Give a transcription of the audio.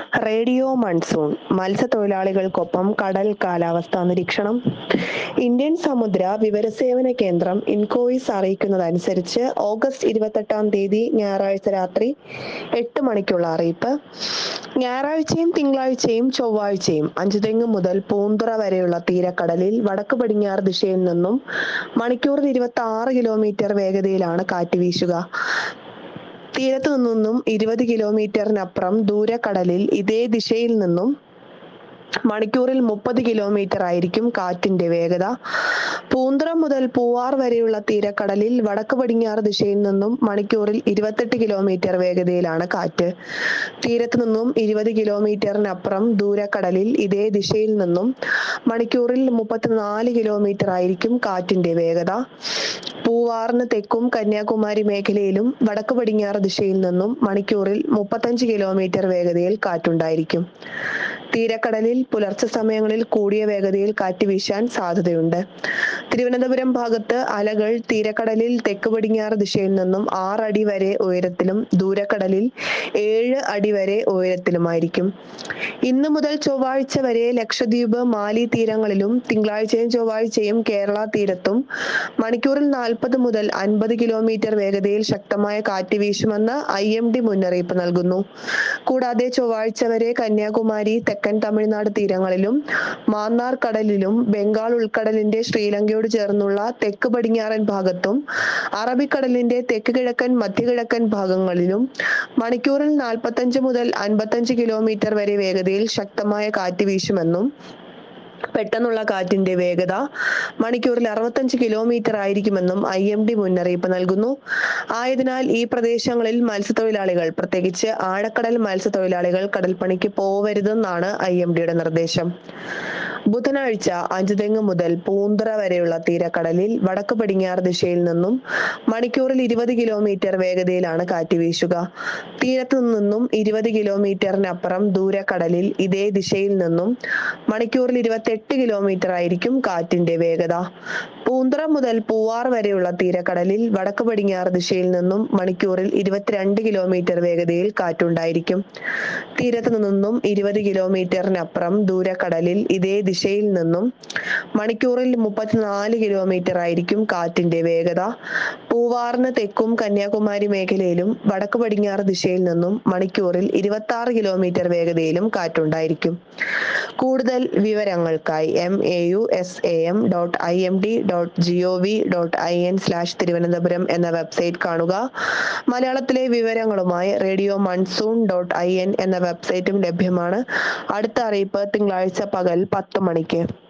radio monsoon മത്സ്യത്തൊഴിലാളികൾക്കൊപ്പം കടൽ കാലാവസ്ഥാ നിരീക്ഷണം ഇന്ത്യൻ സമുദ്ര വിവരസേവന കേന്ദ്രം ഇൻകോയിസ് അറിയിക്കുന്നതനുസരിച്ച് ഓഗസ്റ്റ് ഇരുപത്തെട്ടാം തീയതി ഞായറാഴ്ച രാത്രി എട്ട് മണിക്കുള്ള അറിയിപ്പ് ഞായറാഴ്ചയും തിങ്കളാഴ്ചയും ചൊവ്വാഴ്ചയും അഞ്ചുതെങ്ങ് മുതൽ പൂന്തുറ വരെയുള്ള തീരക്കടലിൽ വടക്ക് പടിഞ്ഞാറ് ദിശയിൽ നിന്നും മണിക്കൂറിൽ ഇരുപത്തി ആറ് കിലോമീറ്റർ വേഗതയിലാണ് കാറ്റ് വീശുക തീരത്തു നിന്നും ഇരുപത് കിലോമീറ്ററിനപ്പുറം ദൂരക്കടലിൽ ഇതേ ദിശയിൽ നിന്നും മണിക്കൂറിൽ മുപ്പത് കിലോമീറ്റർ ആയിരിക്കും കാറ്റിന്റെ വേഗത പൂന്തുറ മുതൽ പൂവാർ വരെയുള്ള തീരക്കടലിൽ വടക്ക് പടിഞ്ഞാറ് ദിശയിൽ നിന്നും മണിക്കൂറിൽ ഇരുപത്തെട്ട് കിലോമീറ്റർ വേഗതയിലാണ് കാറ്റ് തീരത്ത് നിന്നും ഇരുപത് കിലോമീറ്ററിനപ്പുറം ദൂരക്കടലിൽ ഇതേ ദിശയിൽ നിന്നും മണിക്കൂറിൽ മുപ്പത്തിനാല് കിലോമീറ്റർ ആയിരിക്കും കാറ്റിന്റെ വേഗത പൂവാറിന് തെക്കും കന്യാകുമാരി മേഖലയിലും വടക്ക് പടിഞ്ഞാറ് ദിശയിൽ നിന്നും മണിക്കൂറിൽ മുപ്പത്തഞ്ച് കിലോമീറ്റർ വേഗതയിൽ കാറ്റുണ്ടായിരിക്കും തീരക്കടലിൽ പുലർച്ചെ സമയങ്ങളിൽ കൂടിയ വേഗതയിൽ കാറ്റ് വീശാൻ സാധ്യതയുണ്ട് തിരുവനന്തപുരം ഭാഗത്ത് അലകൾ തീരക്കടലിൽ തെക്ക് പടിഞ്ഞാറ് ദിശയിൽ നിന്നും ആറടി വരെ ഉയരത്തിലും ദൂരക്കടലിൽ ഏഴ് അടി വരെ ഉയരത്തിലുമായിരിക്കും ഇന്ന് മുതൽ ചൊവ്വാഴ്ച വരെ ലക്ഷദ്വീപ് മാലി തീരങ്ങളിലും തിങ്കളാഴ്ചയും ചൊവ്വാഴ്ചയും കേരള തീരത്തും മണിക്കൂറിൽ നാൽപ്പത് മുതൽ അൻപത് കിലോമീറ്റർ വേഗതയിൽ ശക്തമായ കാറ്റ് വീശുമെന്ന് ഐ എം ഡി മുന്നറിയിപ്പ് നൽകുന്നു കൂടാതെ ചൊവ്വാഴ്ച വരെ കന്യാകുമാരി തെക്കൻ തമിഴ്നാട് തീരങ്ങളിലും മാന്നാർ കടലിലും ബംഗാൾ ഉൾക്കടലിന്റെ ശ്രീലങ്കയോട് ചേർന്നുള്ള തെക്ക് പടിഞ്ഞാറൻ ഭാഗത്തും അറബിക്കടലിന്റെ തെക്ക് കിഴക്കൻ മധ്യകിഴക്കൻ ഭാഗങ്ങളിലും മണിക്കൂറിൽ നാൽപ്പത്തഞ്ച് മുതൽ അൻപത്തഞ്ച് കിലോമീറ്റർ വരെ വേഗതയിൽ ശക്തമായ കാറ്റ് വീശുമെന്നും പെട്ടെന്നുള്ള കാറ്റിന്റെ വേഗത മണിക്കൂറിൽ അറുപത്തഞ്ച് കിലോമീറ്റർ ആയിരിക്കുമെന്നും ഐ എം ഡി മുന്നറിയിപ്പ് നൽകുന്നു ആയതിനാൽ ഈ പ്രദേശങ്ങളിൽ മത്സ്യത്തൊഴിലാളികൾ പ്രത്യേകിച്ച് ആഴക്കടൽ മത്സ്യത്തൊഴിലാളികൾ കടൽപ്പണിക്ക് പോവരുതെന്നാണ് ഐ എം ഡിയുടെ നിർദ്ദേശം ബുധനാഴ്ച അഞ്ചുതെങ്ങ് മുതൽ പൂന്തറ വരെയുള്ള തീരക്കടലിൽ വടക്ക് പടിഞ്ഞാറ് ദിശയിൽ നിന്നും മണിക്കൂറിൽ ഇരുപത് കിലോമീറ്റർ വേഗതയിലാണ് കാറ്റ് വീശുക തീരത്തു നിന്നും ഇരുപത് കിലോമീറ്ററിനപ്പുറം ദൂരക്കടലിൽ ഇതേ ദിശയിൽ നിന്നും മണിക്കൂറിൽ ഇരുപത്തെട്ട് കിലോമീറ്റർ ആയിരിക്കും കാറ്റിന്റെ വേഗത പൂന്തറ മുതൽ പൂവാർ വരെയുള്ള തീരക്കടലിൽ വടക്ക് പടിഞ്ഞാറ് ദിശയിൽ നിന്നും മണിക്കൂറിൽ ഇരുപത്തിരണ്ട് കിലോമീറ്റർ വേഗതയിൽ കാറ്റുണ്ടായിരിക്കും തീരത്ത് നിന്നും ഇരുപത് കിലോമീറ്ററിനപ്പുറം ദൂരക്കടലിൽ ഇതേ ദിശയിൽ നിന്നും മണിക്കൂറിൽ മുപ്പത്തിനാല് കിലോമീറ്റർ ആയിരിക്കും കാറ്റിന്റെ വേഗത പൂവാറിന് തെക്കും കന്യാകുമാരി മേഖലയിലും വടക്ക് പടിഞ്ഞാറ് ദിശയിൽ നിന്നും മണിക്കൂറിൽ ഇരുപത്തി ആറ് കിലോമീറ്റർ വേഗതയിലും കാറ്റുണ്ടായിരിക്കും കൂടുതൽ വിവരങ്ങൾക്കായി M A U S A M dot I M D dot G O V dot I N slash Thiruvananthapuram എന്ന വെബ്സൈറ്റ് കാണുക മലയാളത്തിലെ വിവരങ്ങളുമായി radio monsoon dot I N എന്ന വെബ്സൈറ്റും ലഭ്യമാണ് അടുത്ത അറിയിപ്പ് തിങ്കളാഴ്ച പകൽ പത്ത് മണിക്ക്